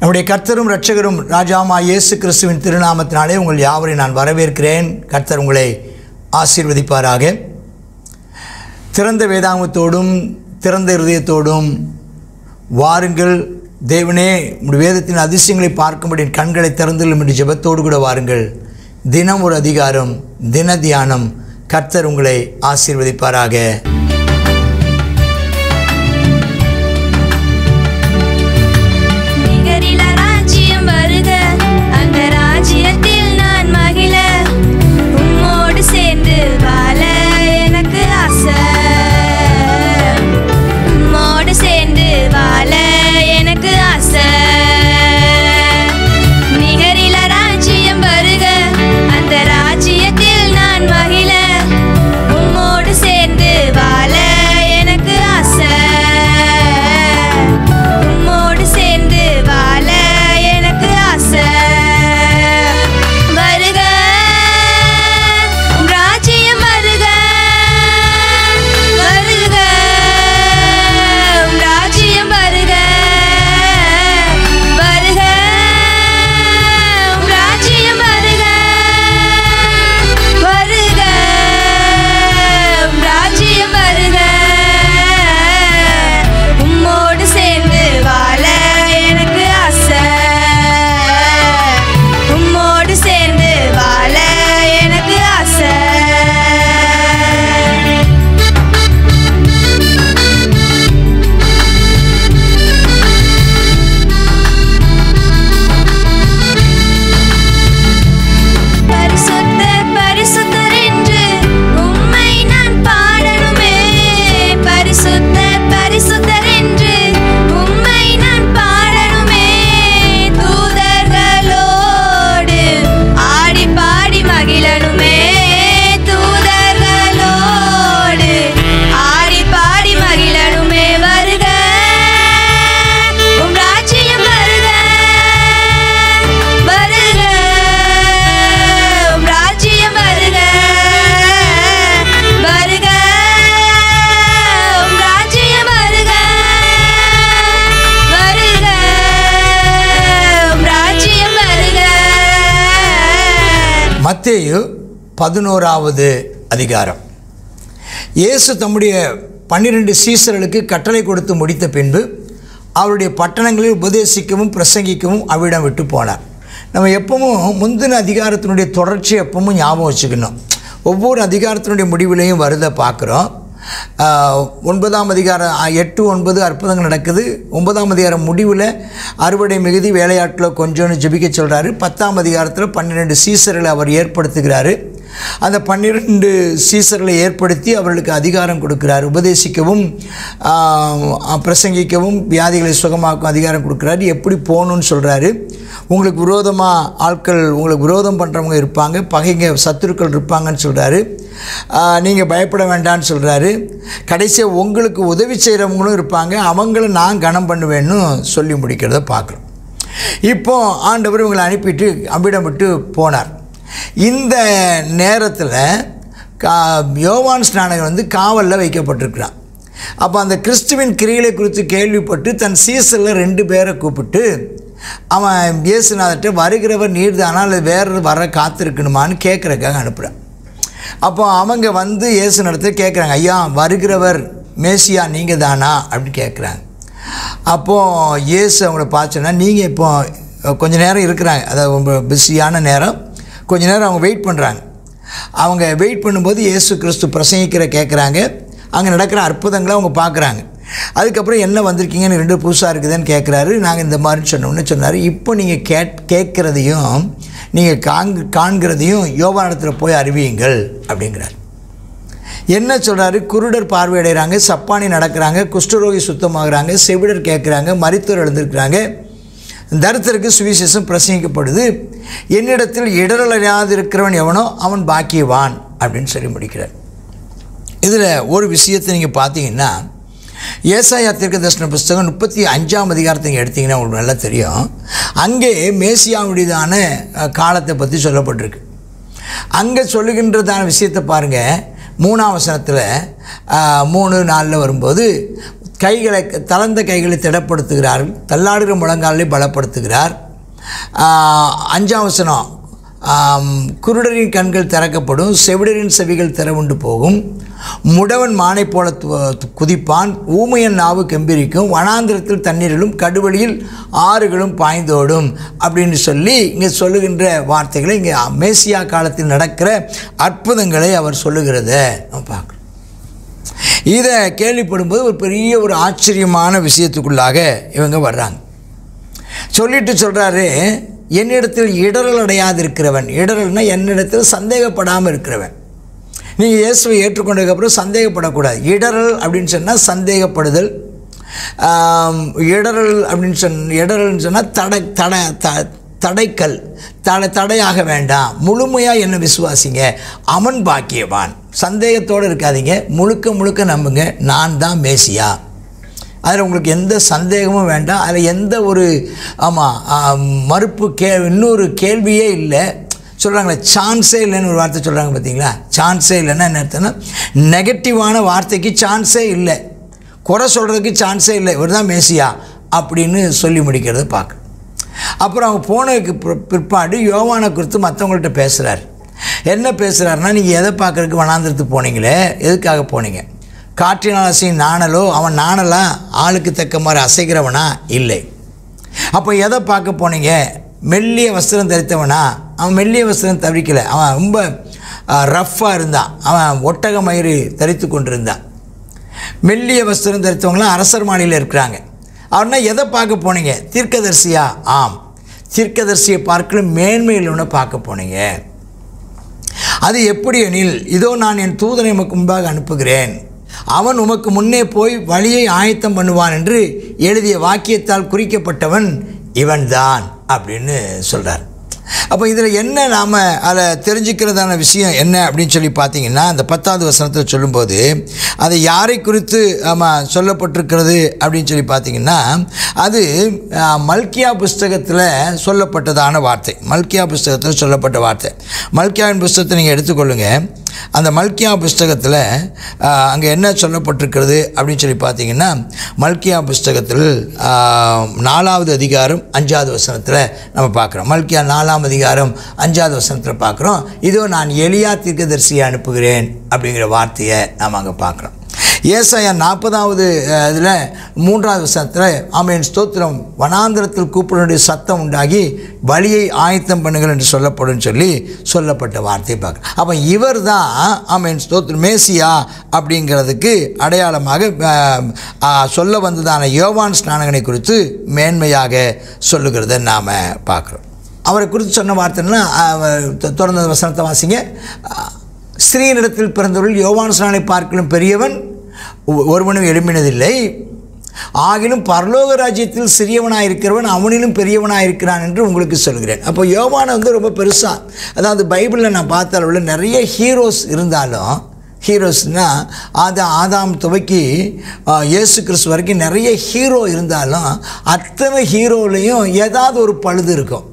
நம்முடைய கர்த்தரும் இரட்சகரும் ராஜாமா இயேசு கிறிஸ்துவின் திருநாமத்தினாலே உங்கள் யாவரையும் நான் வரவேற்கிறேன் கர்த்தர் உங்களை ஆசீர்வதிப்பாராக திறந்த வேதாங்கத்தோடும் திறந்த இருதயத்தோடும் வாருங்கள் தேவனே உம்முடைய வேதத்தின் அதிசயங்களை பார்க்கும்படி என் கண்களை திறந்துள்ளும் என்று ஜெபத்தோடு கூட வாருங்கள் தினம் ஒரு அதிகாரம் தின தியானம் கர்த்தர் உங்களை ஆசீர்வதிப்பாராக நிகரில ராஜ்யம் வருக அந்த ராஜ்யத்தில் நான் மகிழ உம்மோடு சேர்ந்து வாழ எனக்கு ஆசை உம்மோடு சேர்ந்து வாழ எனக்கு ஆசை நிகரில ராஜ்யம் வருக அந்த ராஜ்யத்தில் நான் மகிழ உம்மோடு சேர்ந்து வாழ எனக்கு ஆசை உம்மோடு சேர்ந்து வாழ எனக்கு ஆசை வருக உம் ராஜ்யம் வருக வருக உம் ராஜ்யம் வருக வருக உம் ராஜ்யம் வருக வருக உம் ராஜ்யம் வருக உம்மோடு சேர்ந்து வாழ எனக்கு ஆசை உம்மோடு சேர்ந்து வாழ எனக்கு ஆசை பரிசுத்தர் பரிசுத்தர் என்று உம்மை நான் பாடணுமே பரிசுத்தர் பரிசுத்தர் என்று உம்மை நான் பாடணுமே தூதர்களோடு ஆடி பாடி மகிழணுமே தூதர்களோடு ஆடி பாடி மகிழணுமே வருக உம் ராஜ்யம் வருக வருக உம் ராஜ்யம் வருக வருக உம் ராஜ்யம் வருக வருக உம் ராஜ்யம் வருக மத்தேயு பதினோராவது அதிகாரம் இயேசு தம்முடைய பன்னிரண்டு சீசர்களுக்கு கட்டளை கொடுத்து முடித்த பின்பு அவருடைய பட்டணங்களில் உபதேசிக்கவும் பிரசங்கிக்கவும் அவ்விடம் விட்டு போனார் நம்ம எப்பவும் முந்தின அதிகாரத்தினுடைய தொடர்ச்சி எப்பவும் ஞாபகம் வச்சுக்கணும் ஒவ்வொரு அதிகாரத்தினுடைய முடிவிலையும் வருதை பார்க்குறோம் ஆஹ், ஒன்பதாம் அதிகாரம் ஆ, எட்டு ஒன்பது அற்புதங்கள் நடக்குது ஒன்பதாம் அதிகாரம் முடிவில் அறுவடை மிகுதி வேலையாட்டில் கொஞ்சோன்னு ஜெபிக்க சொல்கிறாரு பத்தாம் அதிகாரத்தில் பன்னிரெண்டு சீசர்களை அவர் ஏற்படுத்துகிறாரு அந்த பன்னிரெண்டு சீசர்களை ஏற்படுத்தி அவர்களுக்கு அதிகாரம் கொடுக்கிறார் உபதேசிக்கவும் ஆஹ், பிரசங்கிக்கவும் வியாதிகளை சுகமாக்கும் அதிகாரம் கொடுக்குறாரு எப்படி போகணும்னு சொல்கிறாரு உங்களுக்கு விரோதமாக ஆட்கள் உங்களுக்கு விரோதம் பண்ணுறவங்க இருப்பாங்க பகைங்க சத்துருக்கள் இருப்பாங்கன்னு சொல்கிறாரு நீங்கள் பயப்பட வேண்டாம்னு சொல்கிறாரு கடைசியாக உங்களுக்கு உதவி செய்கிறவங்களும் இருப்பாங்க அவங்கள நான் கனம் பண்ணுவேன்னு சொல்லி முடிக்கிறத பார்க்குறோம் இப்போ ஆண்டவர் இவங்களை அனுப்பிட்டு அவ்விடம் விட்டு போனார் இந்த நேரத்தில் கா யோவான் ஸ்நானகர் வந்து காவலில் வைக்கப்பட்டிருக்கிறான் அப்போ அந்த கிறிஸ்துவின் கிரிகளை குறித்து கேள்விப்பட்டு தன் சீசரில் ரெண்டு பேரை கூப்பிட்டு அவன் இயேசுநாதர்கிட்ட வருகிறவர் நீர்தானா அல்லது வேறு வர காத்திருக்கணுமான்னு கேட்குறக்காக அனுப்புகிறான் அப்போ அவங்க வந்து இயேசு நடத்த கேட்குறாங்க ஐயா வருகிறவர் மேசியா நீங்கள் தானா அப்படின்னு கேட்குறாங்க அப்போது இயேசு அவங்கள பார்த்தோன்னா நீங்கள் இப்போ கொஞ்ச நேரம் இருக்கிறாங்க அதாவது ரொம்ப பிஸியான நேரம் கொஞ்ச நேரம் அவங்க வெயிட் பண்ணுறாங்க அவங்க வெயிட் பண்ணும்போது இயேசு கிறிஸ்து பிரசங்கிக்கிற கேட்குறாங்க அங்கே நடக்கிற அற்புதங்களை அவங்க பார்க்குறாங்க அதுக்கப்புறம் என்ன வந்திருக்கீங்கன்னு ரெண்டு புதுசாக இருக்குதுன்னு கேட்குறாரு நாங்கள் இந்த மாதிரி சொன்னோம்னு சொன்னார் இப்போ நீங்கள் கேட் கேட்குறதையும் நீங்கள் காண் காண்கிறதையும் யோவானத்தில் போய் அறிவியுங்கள் அப்படிங்கிறார் என்ன சொல்கிறாரு குருடர் பார்வையடைகிறாங்க சப்பானி நடக்கிறாங்க குஷ்டரோகி சுத்தமாகறாங்க செவிடர் கேட்குறாங்க மருத்துவர் எழுந்திருக்கிறாங்க தரித்திற்கு சுவிசேஷம் பிரசங்கிக்கப்படுது என்னிடத்தில் இடரலாது இருக்கிறவன் எவனோ அவன் பாக்கியவான் அப்படின்னு சொல்லி முடிக்கிறார் இதில் ஒரு விஷயத்தை நீங்கள் பார்த்தீங்கன்னா ஏசாயா தீர்க்க தரிசன புஸ்தகம் முப்பத்தி அஞ்சாம் அதிகாரத்தை நீங்கள் எடுத்தீங்கன்னா உங்களுக்கு நல்லா தெரியும் அங்கே மேசியாவுடையதான அஹ், காலத்தை பற்றி சொல்லப்பட்டிருக்கு அங்கே சொல்லுகின்றதான விஷயத்தை பாருங்கள் மூணாம் வசனத்தில் மூணு நாளில் வரும்போது கைகளை தளர்ந்த கைகளை திடப்படுத்துகிறார்கள் தள்ளாடுகிற முழங்காலை பலப்படுத்துகிறார் ஆஹ், அஞ்சாம் வசனம் ஆம், குருடரின் கண்கள் திறக்கப்படும் செவிடரின் செவிகள் திறவுண்டு போகும் முடவன் மானை போல து- குதிப்பான் ஊமையன் நாவு கெம்பிரிக்கும் வனாந்திரத்தில் தண்ணீரிலும் கடுவழியில் ஆறுகளும் பாய்ந்தோடும் அப்படின்னு சொல்லி இங்கே சொல்லுகின்ற வார்த்தைகளை இங்கே மேசியா காலத்தில் நடக்கிற அற்புதங்களை அவர் சொல்லுகிறத நம்ம பார்க்குறோம் இதை கேள்விப்படும்போது ஒரு பெரிய ஒரு ஆச்சரியமான விஷயத்துக்குள்ளாக இவங்க வர்றாங்க சொல்லிட்டு சொல்கிறாரு என்னிடத்தில் இடரல் அடையாது இருக்கிறவன் இடரல்னா என்னிடத்தில் சந்தேகப்படாமல் இருக்கிறவன் நீங்கள் இயேசுவை ஏற்றுக்கொண்டதுக்கப்புறம் சந்தேகப்படக்கூடாது இடரல் அப்படின்னு சொன்னால் சந்தேகப்படுதல் ஆம், இடரல் அப்படின்னு சொன்ன இடரல்னு சொன்னால் தடை தடை த தடைக்கல் தடை தடையாக வேண்டாம் முழுமையாக என்ன விசுவாசிங்க அவன் பாக்கியவான் சந்தேகத்தோடு இருக்காதீங்க முழுக்க முழுக்க நம்புங்க நான் தான் மேசியா அதில் உங்களுக்கு எந்த சந்தேகமும் வேண்டாம் அதில் எந்த ஒரு ஆமாம் மறுப்பு கே இன்னொரு கேள்வியே இல்லை சொல்கிறாங்களே சான்ஸே இல்லைன்னு ஒரு வார்த்தை சொல்கிறாங்க பார்த்தீங்களா சான்ஸே இல்லைன்னா என்ன அர்த்தம்னா நெகட்டிவான வார்த்தைக்கு சான்ஸே இல்லை குறை சொல்கிறதுக்கு சான்ஸே இல்லை இவர் தான் மேசியா அப்படின்னு சொல்லி முடிக்கிறத பார்க்க அப்புறம் அவங்க போனதுக்கு பிற- பிற்பாடு யோவானை குறித்து மற்றவங்கள்ட்ட பேசுகிறார் என்ன பேசுகிறாருன்னா நீங்கள் எதை பார்க்குறதுக்கு வனாந்திரத்துக்கு போனீங்களே எதுக்காக போனீங்க காற்றினால் அசையும் நாணலோ அவன் நாணலா ஆளுக்கு தக்க மாதிரி அசைக்கிறவனா இல்லை அப்போ எதை பார்க்க போனீங்க மெல்லிய வஸ்திரம் தரித்தவனா அவன் மெல்லிய வஸ்திரம் தவிக்கலை அவன் ரொம்ப ரஃப்பாக இருந்தான் அவன் ஒட்டக மயிறு தரித்து கொண்டிருந்தான் மெல்லிய வஸ்திரம் தரித்தவங்களாம் அரசர் மாளிகையில் இருக்கிறாங்க அவர்னா எதை பார்க்க போனீங்க தீர்க்கதரிசியா ஆம் தீர்க்கதரிசியை பார்க்கல மேன்மையில் ஒன்று பார்க்க போனீங்க அது எப்படி எனில் இதோ நான் என் தூதனை உமக்கு முன்பாக அனுப்புகிறேன் அவன் உமக்கு முன்னே போய் வழியை ஆயத்தம் பண்ணுவான் என்று எழுதிய வாக்கியத்தால் குறிக்கப்பட்டவன் இவன்தான் அப்படின்னு சொல்கிறார் அப்போ இதில் என்ன நாம் அதில் தெரிஞ்சுக்கிறதான விஷயம் என்ன அப்படின்னு சொல்லி பார்த்தீங்கன்னா அந்த பத்தாவது வசனத்தில் சொல்லும்போது அது யாரை குறித்து ஆமாம் சொல்லப்பட்டிருக்கிறது அப்படின்னு சொல்லி பார்த்தீங்கன்னா அது ஆ, மல்கியா புஸ்தகத்தில் சொல்லப்பட்டதான வார்த்தை மல்கியா புஸ்தகத்தில் சொல்லப்பட்ட வார்த்தை மல்கியாவின் புஸ்தகத்தை நீங்கள் எடுத்துக்கொள்ளுங்கள் அந்த மல்கியா புஸ்தகத்தில் அங்கே என்ன சொல்லப்பட்டிருக்கிறது அப்படின்னு சொல்லி பார்த்தீங்கன்னா மல்கியா புஸ்தகத்தில் ஆ, நாலாவது அதிகாரம் அஞ்சாவது வசனத்தில் நம்ம பார்க்குறோம் மல்கியா நாலாம் அதிகாரம் அஞ்சாவது வசனத்தில் பார்க்குறோம் இதோ நான் எலியா தீர்க்கதரிசியை அனுப்புகிறேன் அப்படிங்கிற வார்த்தையை நாம் அங்கே பார்க்குறோம் ஏசாயா நாற்பதாவது இதில் மூன்றாவது வசனத்தில் ஆமேன் ஸ்தோத்திரம் வனாந்திரத்தில் கூப்பிடனுடைய சத்தம் உண்டாகி வழியை ஆயத்தம் பண்ணுங்கள் என்று சொல்லப்படும் சொல்லி சொல்லப்பட்ட வார்த்தையை பார்க்குறோம் அப்போ இவர் தான் ஆமேன் ஸ்தோத்திரம் மேசியா அப்படிங்கிறதுக்கு அடையாளமாக ஆஹ், ஆஹ், சொல்ல வந்ததான யோவான் ஸ்நானகனை குறித்து மேன்மையாக சொல்லுகிறத நாம் பார்க்குறோம் அவரை குறித்து சொன்ன வார்த்தைன்னா அவர் தொ- தொடர்ந்த வசனத்தை வாசிங்க ஆஹ், ஸ்ரீனிடத்தில் பிறந்தவர்கள் யோவான் ஸ்நானை பார்க்கலும் பெரியவன் ஒ- ஒருவனும் எழும்பினதில்லை ஆகிலும் பரலோக ராஜ்யத்தில் சிறியவனாக இருக்கிறவன் அவனிலும் பெரியவனாக இருக்கிறான் என்று உங்களுக்கு சொல்கிறேன் அப்போ யோவானை வந்து ரொம்ப பெருசாக அதாவது பைபிளில் நான் பார்த்த அளவில் நிறைய ஹீரோஸ் இருந்தாலும் ஹீரோஸ்னால் ஆதா ஆதாம் துவக்கி ஆ, இயேசு கிறிஸ்து வரைக்கும் நிறைய ஹீரோ இருந்தாலும் அத்தனை ஹீரோலையும் ஏதாவது ஒரு பழுது இருக்கும்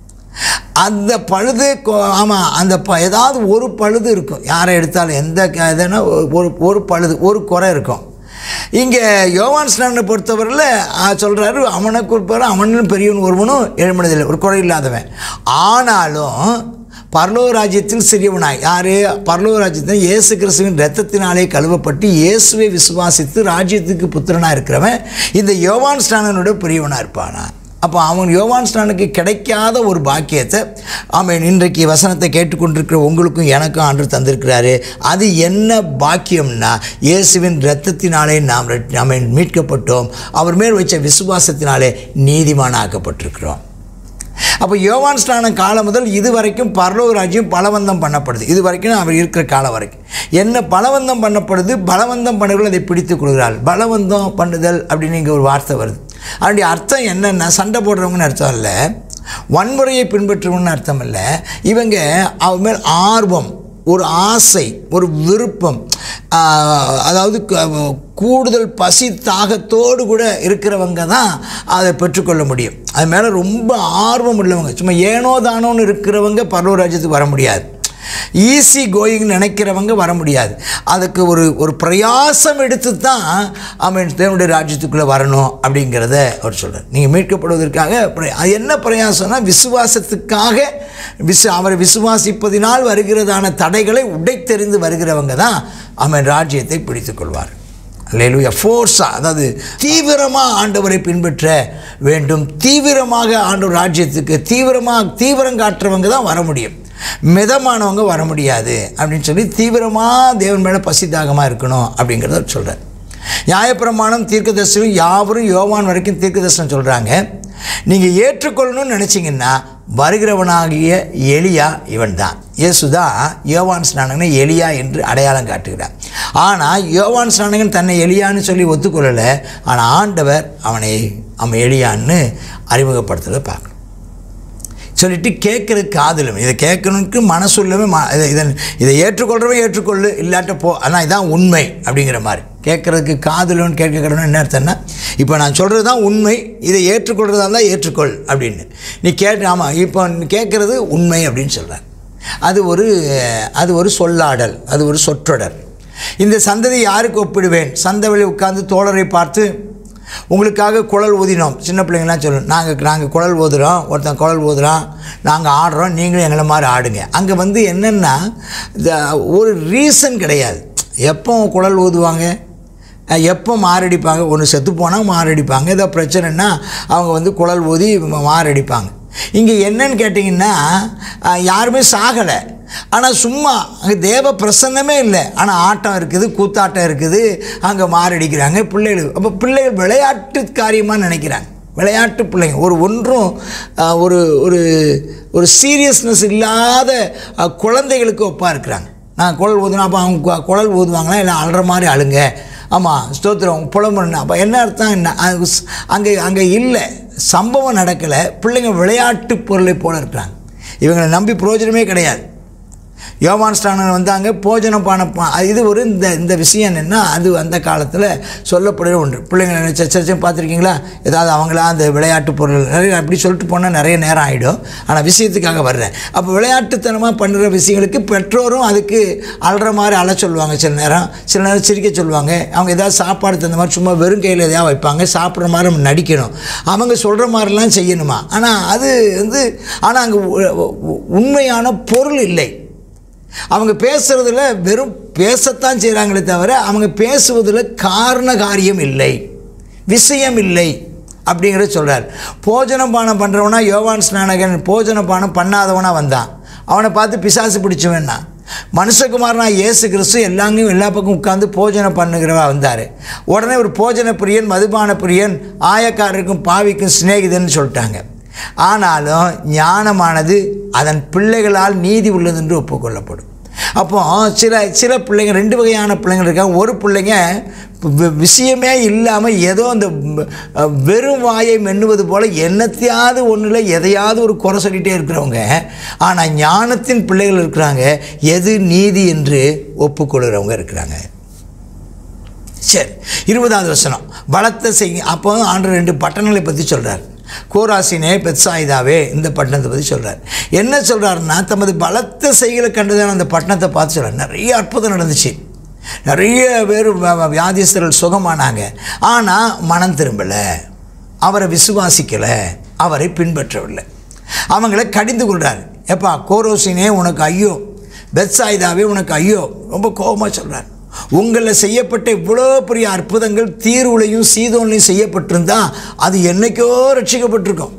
அந்த பழுது ஆமாம் அந்த ப ஏதாவது ஒரு பழுது இருக்கும் யாரை எடுத்தாலும் எந்த க- இதுனா ஒரு ஒரு பழுது ஒரு குறை இருக்கும் இங்கே யோவான் ஸ்நானை பொறுத்தவரையில் சொல்கிறாரு அவனை குறிப்பாரு அவனும் பெரியவன் ஒருவனும் எழுமனதில்லை ஒரு குறை இல்லாதவன் ஆனாலும் பரலோக ராஜ்யத்தில் சிறியவனாய் யார் பரலோக ராஜ்யத்தில் இயேசு கிறிஸ்துவின் இரத்தத்தினாலே கழுவப்பட்டு இயேசுவை விசுவாசித்து ராஜ்யத்துக்கு புத்திரனாக இருக்கிறவன் இந்த யோவான் ஸ்நானனோட பெரியவனாக இருப்பானா அப்போ அவன் யோவான் ஸ்நானுக்கு கிடைக்காத ஒரு பாக்கியத்தை அவன் இன்றைக்கு வசனத்தை கேட்டுக்கொண்டிருக்கிற உங்களுக்கும் எனக்கும் ஆண்டு தந்திருக்கிறாரு அது என்ன பாக்கியம்னா இயேசுவின் இரத்தத்தினாலே நாம் ரெட்- நாம் மீட்கப்பட்டோம் அவர் மேல் வச்ச விசுவாசத்தினாலே நீதிமானாக்கப்பட்டிருக்கிறோம் அப்போ யோவான் ஸ்நானம் காலம் முதல் இது வரைக்கும் பரலோக ராஜ்யம் பலவந்தம் பண்ணப்படுது இது வரைக்கும் அவர் இருக்கிற காலம் வரைக்கும் என்ன பலவந்தம் பண்ணப்படுது பலவந்தம் பண்ணுகள் அதை பிடித்து கொள்கிறாள் பலவந்தம் பண்ணுதல் அப்படின்னு இங்கே ஒரு வார்த்தை வருது அதனுடைய அர்த்தம் என்னென்னா சண்டை போடுறவங்கன்னு அர்த்தம் இல்லை வன்முறையை பின்பற்றுவங்கன்னு அர்த்தம் இல்லை இவங்க அவன் மேல் ஆர்வம் ஒரு ஆசை ஒரு விருப்பம் ஆஹ், அதாவது க- கூடுதல் பசி தாகத்தோடு கூட இருக்கிறவங்க தான் அதை பெற்றுக்கொள்ள முடியும் அது மேலே ரொம்ப ஆர்வம் உள்ளவங்க சும்மா ஏனோ தானோன்னு இருக்கிறவங்க பரவ ராஜ்யத்துக்கு வர முடியாது ஈஸி கோயிங் நினைக்கிறவங்க வர முடியாது அதுக்கு ஒரு ஒரு பிரயாசம் எடுத்து தான் அவன் தேவனுடைய ராஜ்யத்துக்குள்ளே வரணும் அப்படிங்கிறத அவர் சொல்கிறார் நீங்கள் மீட்கப்படுவதற்காக பிர- அது என்ன பிரயாசம்னா விசுவாசத்துக்காக விசு அவரை விசுவாசிப்பதினால் வருகிறதான தடைகளை உடைத்தெறிந்து வருகிறவங்க தான் அவன் ராஜ்யத்தை பிடித்துக் கொள்வார் அல்லேலூயா ஃபோர்ஸாக அதாவது தீவிரமாக ஆண்டவரை பின்பற்ற வேண்டும் தீவிரமாக ஆண்டவர் ராஜ்யத்துக்கு தீவிரமாக தீவிரம் காட்டுறவங்க தான் வர முடியும் மிதமானவங்க வர முடியாது அப்படின்னு சொல்லி தீவிரமாக தேவன் மேலே பசிதாகமாக இருக்கணும் அப்படிங்கிறத அவர் சொல்கிறார் நியாயப்பிரமாணம் தீர்க்கதரிசனம் யாவரும் யோவான் வரைக்கும் தீர்க்கதரிசனம் சொல்கிறாங்க நீங்கள் ஏற்றுக்கொள்ளணும்னு நினச்சிங்கன்னா வருகிறவனாகிய எலியா இவன் தான் இயேசு தான் யோவான் ஸ்நானகனை எலியா என்று அடையாளம் காட்டுகிறார் ஆனால் யோவான் ஸ்நானகன் தன்னை எலியான்னு சொல்லி ஒத்துக்கொள்ளலை ஆனால் ஆண்டவர் அவனை அவன் எலியான்னு அறிமுகப்படுத்துறதை பார்க்கணும் சொல்லிட்டு கேட்குறது காதலும் இதை கேட்கணுக்கு மனசுள்ளவே ம இதை இதை இதை ஏற்றுக்கொள்கிறவன் ஏற்றுக்கொள்ளு இல்லாட்ட போ ஆனால் இதான் உண்மை அப்படிங்கிற மாதிரி கேட்குறதுக்கு காதலுன்னு கேட்க கடணும் என்ன அர்த்தம்னா இப்போ நான் சொல்கிறது தான் உண்மை இதை ஏற்றுக்கொள்கிறதா இருந்தால் ஏற்றுக்கொள் அப்படின்னு நீ கேட்டு ஆமாம் இப்போ நீ கேட்குறது உண்மை அப்படின்னு சொல்கிறார் அது ஒரு அது ஒரு சொல்லாடல் அது ஒரு சொற்றொடர் இந்த சந்ததி யாருக்கு ஒப்பிடுவேன் சந்தவெளி உட்கார்ந்து தோழரை பார்த்து உங்களுக்காக குழல் ஊதினோம் சின்ன பிள்ளைங்களாம் சொல்லணும் நாங்கள் நாங்கள் குழல் ஊதுறோம் ஒருத்தன் குழல் ஊதுறோம் நாங்கள் ஆடுறோம் நீங்களும் எங்களை மாதிரி ஆடுங்க அங்கே வந்து என்னென்னா ஒரு ரீசன் கிடையாது எப்போ குழல் ஊதுவாங்க அஹ் எப்போ மாரடிப்பாங்க ஒன்று செத்து போனால் மாரடிப்பாங்க ஏதோ பிரச்சனைன்னா அவங்க வந்து குழல் ஊதி ம- மாரடிப்பாங்க இங்கே என்னன்னு கேட்டிங்கன்னா அஹ் யாருமே சாகலை ஆனால் சும்மா அங்கே தேவ பிரசன்னமே இல்லை ஆனால் ஆட்டம் இருக்குது கூத்தாட்டம் இருக்குது அங்கே மாரடிக்கிறாங்க பிள்ளைகள் அப்போ பிள்ளைகள் விளையாட்டு காரியமாக நினைக்கிறாங்க விளையாட்டு பிள்ளைங்க ஒரு ஒன்றும் அஹ், ஒரு ஒரு ஒரு சீரியஸ்னஸ் இல்லாத அஹ், குழந்தைகளுக்கு ஒப்பாக இருக்கிறாங்க நான் குழல் ஊதுனா அப்போ அவங்க கு- குழல் ஊதுவாங்களா இல்லை அழுற மாதிரி அழுங்க ஆமாம் ஸ்தோத்திரம் புலம்புறேன் அப்போ என்ன அர்த்தம் என்ன அது ஸ்- அங்கே அங்கே இல்லை சம்பவம் நடக்கலை பிள்ளைங்க விளையாட்டு பொருளை போல இருக்கிறாங்க இவங்களை நம்பி பிரயோஜனமே கிடையாது யோவான் ஸ்டானர் வந்தாங்க போஜனம் பான பா- இது ஒரு இந்த இந்த விஷயம் என்னென்னா அது அந்த காலத்தில் சொல்லப்படுகிற ஒன்று பிள்ளைங்களை சர்ச்சையும் பார்த்துருக்கீங்களா ஏதாவது அவங்களா அந்த விளையாட்டு பொருள் நிறைய அப்படி சொல்லிட்டு போனால் நிறைய நேரம் ஆகிடும் ஆனால் விஷயத்துக்காக வர்றேன் அப்போ விளையாட்டுத்தனமாக பண்ணுற விஷயங்களுக்கு பெற்றோரும் அதுக்கு அழுற மாதிரி அழ சொல்லுவாங்க சில நேரம் சில நேரம் சிரிக்க சொல்லுவாங்க அவங்க ஏதாவது சாப்பாடு தந்த மாதிரி சும்மா வெறும் கையில் எதாவது வைப்பாங்க சாப்பிட்ற மாதிரி நம்ம நடிக்கணும் அவங்க சொல்கிற மாதிரிலாம் செய்யணுமா ஆனால் அது வந்து ஆனால் அங்கே உண்மையான பொருள் இல்லை அவங்க பேசுகிறதுல வெறும் பேசத்தான் செய்கிறாங்களே தவிர அவங்க பேசுவதில் காரண காரியம் இல்லை விஷயம் இல்லை அப்படிங்கிறத சொல்கிறார் போஜனம் பானம் பண்ணுறவனா யோவான் ஸ்நானகன் போஜன பானம் பண்ணாதவனா வந்தான் அவனை பார்த்து பிசாசு பிடிச்சவன்னா மனுஷகுமாரனா இயேசு கிறிஸ்து எல்லாங்கையும் எல்லா பக்கம் உட்காந்து போஜனம் பண்ணுகிறவா வந்தார் உடனே ஒரு போஜன பிரியன் மதுபான பிரியன் ஆயக்காரருக்கும் பாவிக்கும் சிநேகிதன்னு சொல்லிட்டாங்க ஆனாலும் ஞானமானது அதன் பிள்ளைகளால் நீதி உள்ளது என்று ஒப்புக்கொள்ளப்படும் அப்போ சில சில பிள்ளைங்க ரெண்டு வகையான பிள்ளைங்க இருக்காங்க ஒரு பிள்ளைங்க வி- விஷயமே இல்லாமல் ஏதோ அந்த ம், அஹ், வெறும் வாயை மென்னுவது போல் என்னத்தையாவது ஒன்றில் எதையாவது ஒரு குறை சொல்லிகிட்டே இருக்கிறவங்க ஆனால் ஞானத்தின் பிள்ளைகள் இருக்கிறாங்க எது நீதி என்று ஒப்புக்கொள்கிறவங்க இருக்கிறாங்க சரி இருபதாவது வசனம் பலத்தை செய் அப்போ ஆண்டு ரெண்டு பட்டணங்களை பற்றி சொல்கிறார் கோராசினே பெத்சாயிதாவே இந்த பட்டணத்தை பற்றி சொல்கிறார் என்ன சொல்கிறாருன்னா தமது பலத்த செய்களை கண்டுதான் அந்த பட்டணத்தை பார்த்து சொல்கிறார் நிறைய அற்புதம் நடந்துச்சு நிறைய பேர் வ- வ- வியாதிஸ்தர்கள் சுகமானாங்க ஆனால் மனம் திரும்பலை அவரை விசுவாசிக்கலை அவரை பின்பற்றவில்லை அவங்கள கடிந்து கொள்கிறார் எப்பா கோரோசினே உனக்கு ஐயோ பெத்சாயிதாவே உனக்கு ஐயோ ரொம்ப கோபமாக சொல்கிறார் உங்களில் செய்யப்பட்ட இவ்வளோ பெரிய அற்புதங்கள் தீர்வுலையும் சீதோன்லையும் செய்யப்பட்டிருந்தா அது என்னைக்கோ ரட்சிக்கப்பட்டிருக்கும்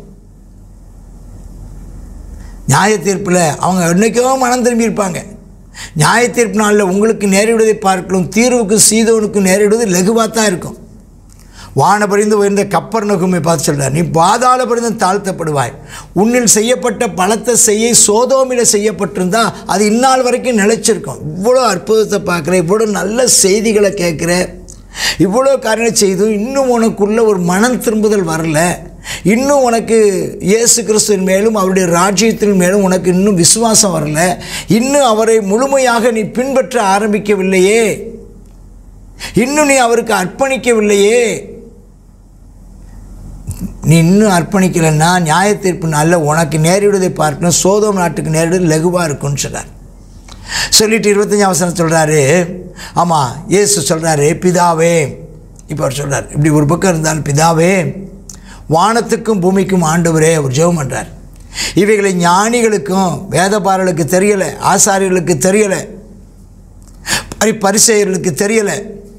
நியாய தீர்ப்பில் அவங்க என்னைக்கோ மனம் திரும்பி இருப்பாங்க நியாய தீர்ப்பு நாளில் உங்களுக்கு நேரிடுவதை பார்க்கலும் தீர்வுக்கு சீதோனுக்கு நேரிடுவது லகுவாக தான் இருக்கும் வானபரிந்து உயர்ந்த கப்பர் நகுமை பார்த்து சொல்றார் நீ பாதாள பரிந்தும் தாழ்த்தப்படுவாய் உன்னில் செய்யப்பட்ட பலத்த செய்ய சோதோமில் செய்யப்பட்டிருந்தா அது இந்நாள் வரைக்கும் நிலைச்சிருக்கும் இவ்வளோ அற்புதத்தை பார்க்குற இவ்வளோ நல்ல செய்திகளை கேட்குற இவ்வளோ காரியங்களை செய்தும் இன்னும் உனக்குள்ள ஒரு மனம் திரும்புதல் வரல இன்னும் உனக்கு இயேசு கிறிஸ்துவின் மேலும் அவருடைய ராஜ்யத்தின் மேலும் உனக்கு இன்னும் விசுவாசம் வரல இன்னும் அவரை முழுமையாக நீ பின்பற்ற ஆரம்பிக்கவில்லையே இன்னும் நீ அவருக்கு அர்ப்பணிக்கவில்லையே நீ இன்னும் அர்ப்பணிக்கலைன்னா நியாய தீர்ப்பு நாளில் உனக்கு நேரிடுவதை பார்க்கணும் சோதோம் நாட்டுக்கு நேரிடுவது லகுவாக இருக்கும்னு சொல்றார் சொல்லிட்டு இருபத்தஞ்சாம் வசனம் சொல்கிறாரு ஆமாம் இயேசு சொல்கிறாரு பிதாவே இப்போ அவர் சொல்கிறார் இப்படி ஒரு பக்கம் இருந்தாலும் பிதாவே வானத்துக்கும் பூமிக்கும் ஆண்டவரே அவர் ஜெபம் பண்ணுறார் இவைகளை ஞானிகளுக்கும் வேதபாரர்களுக்கு தெரியலை ஆசாரியர்களுக்கு தெரியலை பரி பரிசெயர்களுக்கு தெரியலை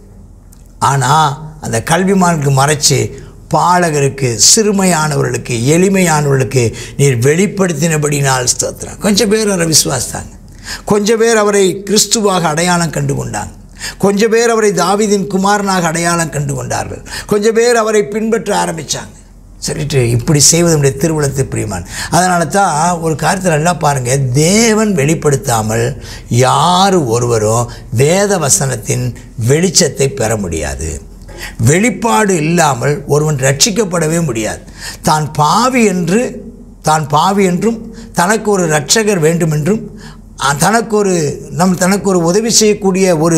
ஆனால் அந்த கல்விமானுக்கு மறைச்சு பாலகருக்கு சிறுமையானவர்களுக்கு எளிமையானவர்களுக்கு நீர் வெளிப்படுத்தினபடினால் ஸ்தோத்திரம் கொஞ்சம் பேர் அவரை விசுவாசித்தாங்க கொஞ்சம் பேர் அவரை கிறிஸ்துவாக அடையாளம் கண்டு கொண்டாங்க கொஞ்சம் பேர் அவரை தாவீதின் குமாரனாக அடையாளம் கண்டு கொண்டார்கள் கொஞ்சம் பேர் அவரை பின்பற்ற ஆரம்பித்தாங்க சொல்லிட்டு இப்படி செய்வது நம்முடைய திருவிழத்து பிரியமான் அதனால தான் ஒரு காரியத்தை நல்லா பாருங்கள் தேவன் வெளிப்படுத்தாமல் யார் ஒருவரும் வேத வசனத்தின் வெளிச்சத்தை பெற முடியாது வெளிப்பாடு இல்லாமல் ஒருவன் ரட்சிக்கப்படவே முடியாது தான் பாவி என்று தான் பாவி என்றும் தனக்கு ஒரு இரட்சகர் வேண்டுமென்றும் அ- தனக்கு ஒரு நம் தனக்கு ஒரு உதவி செய்யக்கூடிய ஒரு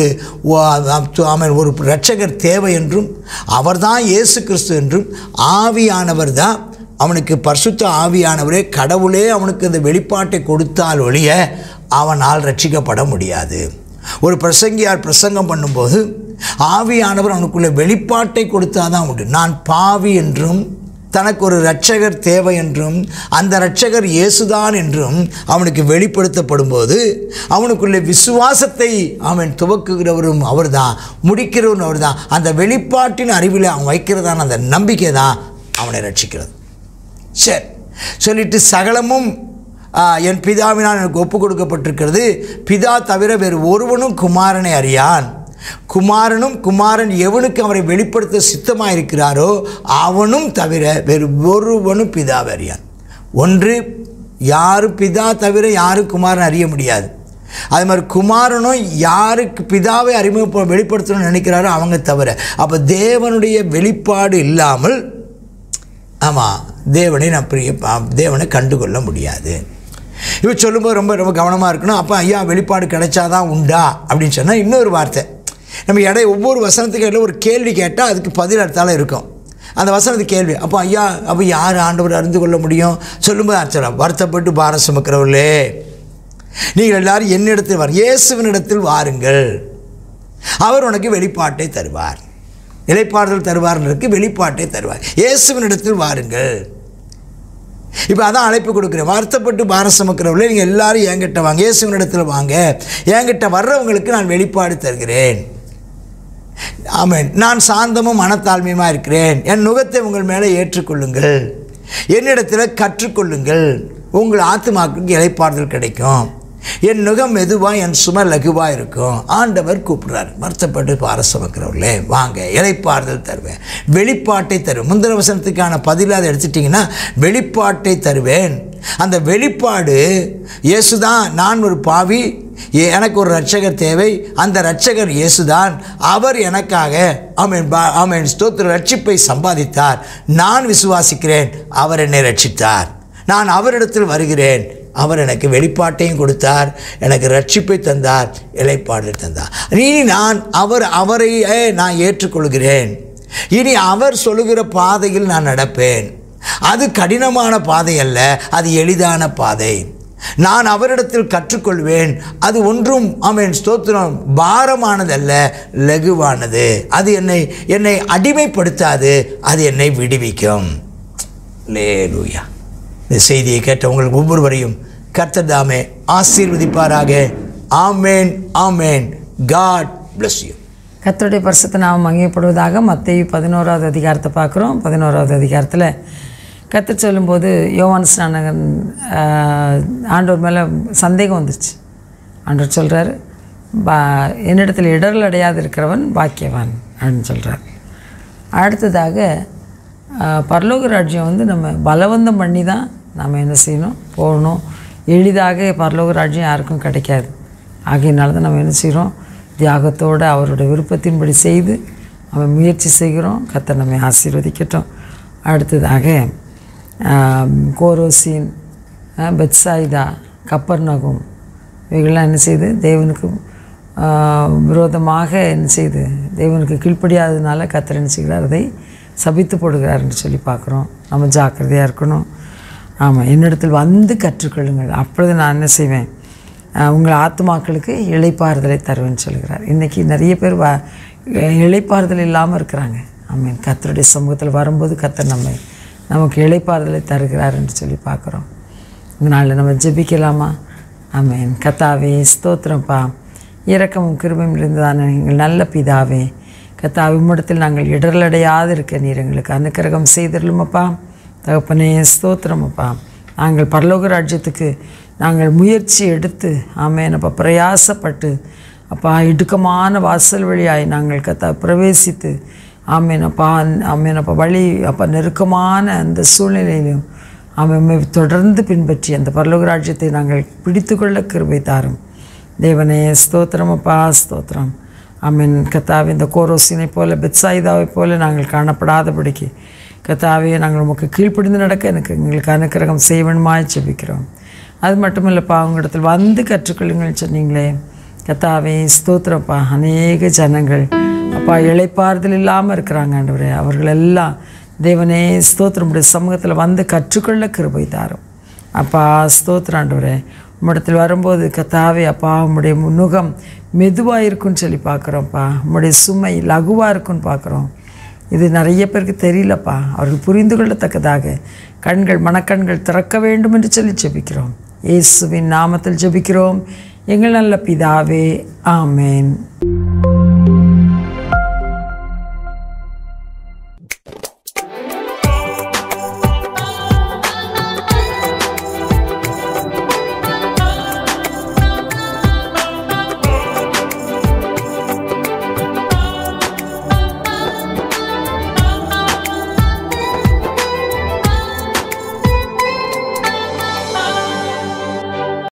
அவன் ஒரு இரட்சகர் தேவை என்றும் அவர்தான் இயேசு கிறிஸ்து என்றும் ஆவியானவர் தான் அவனுக்கு பரிசுத்த ஆவியானவரே கடவுளே அவனுக்கு அந்த வெளிப்பாட்டை கொடுத்தால் ஒழிய அவனால் ரட்சிக்கப்பட முடியாது ஒரு பிரசங்கியார் பிரசங்கம் பண்ணும்போது ஆவியானவர் அவனுக்குள்ள வெளிப்பாட்டை கொடுத்தாதான் உண்டு நான் பாவி என்றும் தனக்கு ஒரு இரட்சகர் தேவை என்றும் அந்த இரட்சகர் இயேசுதான் என்றும் அவனுக்கு வெளிப்படுத்தப்படும் போது அவனுக்குள்ள விசுவாசத்தை அவன் துவக்குகிறவரும் அவர்தான் முடிக்கிறவரும் அவர்தான் அந்த வெளிப்பாட்டின் அறிவில் அவன் வைக்கிறதான அந்த நம்பிக்கை தான் அவனை ரட்சிக்கிறது சரி சொல்லிட்டு சகலமும் ஆ, என் பிதாவினால் எனக்கு ஒப்பு கொடுக்கப்பட்டிருக்கிறது பிதா தவிர வேறு ஒருவனும் குமாரனை அறியான் குமாரனும் குமாரன் எவனுக்கு அவரை வெளிப்படுத்த சித்தமாக இருக்கிறாரோ அவனும் தவிர வேறு ஒருவனும் பிதாவை அறியான் ஒன்று யாரும் பிதா தவிர யாரும் குமாரன் அறிய முடியாது அது மாதிரி குமாரனும் யாருக்கு பிதாவை அறிமுக வெளிப்படுத்தணும்னு நினைக்கிறாரோ அவங்க தவிர அப்போ தேவனுடைய வெளிப்பாடு இல்லாமல் ஆமாம் தேவனை நான் பிரிய பா- தேவனை கண்டுகொள்ள முடியாது இவ சொல்லும்போது ரொம்ப ரொம்ப கவனமாக இருக்கணும் அப்போ ஐயா வெளிப்பாடு கிடைச்சாதான் உண்டா அப்படின்னு சொன்னால் இன்னொரு வார்த்தை நம்ம இடை ஒவ்வொரு வசனத்துக்கு இடையில ஒரு கேள்வி கேட்டால் அதுக்கு பதில் அடுத்தால இருக்கும் அந்த வசனத்துக்கு கேள்வி அப்போ ஐயா அப்போ யார் ஆண்டவர் அறிந்து கொள்ள முடியும் சொல்லும்போது அர்ச்சனம் வருத்தப்பட்டு பாரம் சுமக்கிறவர்களே நீங்கள் எல்லாரும் என்னிடத்தில் வார் இயேசுவினிடத்தில் வாருங்கள் அவர் உனக்கு வெளிப்பாட்டை தருவார் இலைப்பாறுதல் தருவார்ன்றதுக்கு வெளிப்பாட்டை தருவார் இயேசுவினிடத்தில் வாருங்கள் இப்போ அதான் அழைப்பு கொடுக்குறேன் வருத்தப்பட்டு பாரம் சுமக்கிறவர்களே நீங்கள் எல்லாரும் என்கிட்ட வாங்க இயேசுவினிடத்தில் வாங்க என்கிட்ட வர்றவங்களுக்கு நான் வெளிப்பாடு தருகிறேன் ஆமென் நான் சாந்தமும் மனத்தாழ்மையுமாக இருக்கிறேன் என் நுகத்தை உங்கள் மேலே ஏற்றுக்கொள்ளுங்கள் என்னிடத்தில் கற்றுக்கொள்ளுங்கள் உங்கள் ஆத்துமாக்களுக்கு இலைப்பாறுதல் கிடைக்கும் என் நுகம் மெதுவாக என் சும லகுவாக இருக்கும் ஆண்டவர் கூப்பிடுறார் வருத்தப்பட்டு பார சுமக்கிறவர்களே வாங்க இலைப்பாறுதல் தருவேன் வெளிப்பாட்டை தருவேன் முந்திர வசனத்துக்கான பதிலாக அதை எடுத்துட்டிங்கன்னா வெளிப்பாட்டை தருவேன் அந்த வெளிப்பாடு இயேசுதான் நான் ஒரு பாவி எ- எனக்கு ஒரு ரட்சகர் தேவை அந்த ரட்சகர் இயேசுதான் அவர் எனக்காக ஆமென் பா ஆமென் ஸ்தோத்திர ரட்சிப்பை சம்பாதித்தார் நான் விசுவாசிக்கிறேன் அவர் என்னை ரட்சித்தார் நான் அவரிடத்தில் வருகிறேன் அவர் எனக்கு வெளிப்பாட்டையும் கொடுத்தார் எனக்கு ரட்சிப்பை தந்தார் இலைப்பாடு தந்தார் இனி நான் அவர் அவரையே நான் ஏற்றுக்கொள்கிறேன் இனி அவர் சொல்லுகிற பாதையில் நான் நடப்பேன் அது கடினமான பாதை அல்ல அது எளிதான பாதை நான் அவரிடத்தில் கற்றுக்கொள்வேன் அது ஒன்றும் ஆமென் ஸ்தோத்திரம் பாரமானதல்ல லகுவானது அது என்னை என்னை அடிமைப்படுத்தாது அது என்னை விடுவிக்கும் லேலூயா இந்த செய்தியை கேட்ட உங்களுக்கு ஒவ்வொருவரையும் கர்த்தர் தாமே ஆசீர்வதிப்பாராக ஆமேன் ஆமேன் காட் bless you கர்த்தருடைய பரிசுத்த நாமம் மகிமைப்படுவதாக மத்தேயு பதினோராவது அதிகாரத்தை பார்க்குறோம் பதினோராவது அதிகாரத்தில் கர்த்தர் சொல்லும்போது யோவான் ஸ்நானகன் ஆஹ், ஆண்டவர் மேலே சந்தேகம் வந்துச்சு ஆண்டவர் சொல்கிறாரு பா என்னிடத்தில் இடர்கள் அடையாது இருக்கிறவன் பாக்கியவான் அப்படின்னு சொல்கிறார் அடுத்ததாக ஆஹ், பரலோக ராஜ்யம் வந்து நம்ம பலவந்தம் பண்ணி தான் நம்ம என்ன செய்யணும் போகணும் எளிதாக பரலோக ராஜ்யம் யாருக்கும் கிடைக்காது ஆகையினால தான் நம்ம என்ன செய்கிறோம் தியாகத்தோடு அவரோட விருப்பத்தின்படி செய்து நம்ம முயற்சி செய்கிறோம் கர்த்தர் நம்மை ஆசீர்வதிக்கட்டும் அடுத்ததாக ஆம், கோரோசின் ஆ, பெத்சாயிதா கப்பர்நகும் இவைகள்லாம் என்ன செய்யுது தேவனுக்கு ஆ, விரோதமாக என்ன செய்யுது தேவனுக்கு கீழ்ப்படியாததுனால கர்த்தர் என்ன செய்கிறார் அதை சபித்து போடுகிறார்னு சொல்லி பார்க்குறோம் நம்ம ஜாக்கிரதையாக இருக்கணும் ஆமாம் என்னிடத்தில் வந்து கற்றுக்கொள்ளுங்கள் அப்பொழுது நான் என்ன செய்வேன் அஹ், உங்கள் ஆத்துமாக்களுக்கு இளைப்பாறுதலை தருவேன்னு சொல்கிறார் இன்றைக்கி நிறைய பேர் வ இளைப்பாறுதல் இல்லாமல் இருக்கிறாங்க ஆமீன் கத்தருடைய சமூகத்தில் வரும்போது கத்தர் நம்மை நமக்கு இளைப்பாறுதலை தருகிறார் என்று சொல்லி பார்க்குறோம் இந்த நாளில் நம்ம ஜெபிக்கலாமா ஆமேன் கத்தாவே ஸ்தோத்திரம்ப்பா இரக்கமும் கிருபையும் இருந்ததான எங்கள் நல்ல பிதாவே கத்தாவே உம்மிடத்தில் நாங்கள் இடரலடையாது இருக்க நீர் எங்களுக்கு அனுக்கிரகம் செய்திருளுமப்பா தகப்பனே ஸ்தோத்திரமப்பா நாங்கள் பரலோக ராஜ்யத்துக்கு நாங்கள் முயற்சி எடுத்து ஆமேன் அப்பா பிரயாசப்பட்டு அப்பா இடுக்கமான வாசல் வழியாய் நாங்கள் கத்தா பிரவேசித்து ஆமேன் அப்பா ஆமேன் அப்பா வழி அப்பா நெருக்கமான அந்த சூழ்நிலையிலும் ஆமென் தொடர்ந்து பின்பற்றி அந்த பரலோக ராஜ்யத்தை நாங்கள் பிடித்துக்கொள்ள கிருபை தாரும் தேவனே ஸ்தோத்திரம் அப்பா ஸ்தோத்திரம் ஆமென் கத்தாவே இந்த கோரோசினை போல பெத்சாயிதாவை போல நாங்கள் காணப்படாதபடிக்கு கத்தாவே நாங்கள் உமக்கு கீழ்ப்படிந்து நடக்க எனக்கு எங்களுக்கு அனுக்கிரகம் செய்வனுமாய் ஜெபிக்கிறோம் அது மட்டும் இல்லைப்பா உங்களிடத்தில் வந்து கற்றுக்கொள்ளுங்கள் சொன்னீங்களே கத்தாவே ஸ்தோத்திரப்பா அநேக ஜனங்கள் அப்பா இளைப்பாறுதல் இல்லாமல் இருக்கிறாங்க ஆண்டவரே அவர்கள் எல்லாம் தேவனே ஸ்தோத்திரம் உடைய சமூகத்தில் வந்து கற்றுக்கொள்ள கிருபை தாரும் அப்பா ஸ்தோத்திரம் ஆண்டவரே உம்மிடத்தில் வரும்போது கத்தாவே அப்பா உம்முடைய முன்னுகம் மெதுவாக இருக்குன்னு சொல்லி பார்க்குறோம்ப்பா உம்முடைய சுமை லகுவாக இருக்குன்னு பார்க்குறோம் இது நிறைய பேருக்கு தெரியலப்பா அவர்கள் புரிந்து கொள்ளத்தக்கதாக கண்கள் மனக்கண்கள் திறக்க வேண்டும் என்று சொல்லி ஜெபிக்கிறோம் இயேசுவின் நாமத்தில் ஜெபிக்கிறோம் எங்கள் நல்ல பிதாவே ஆமேன்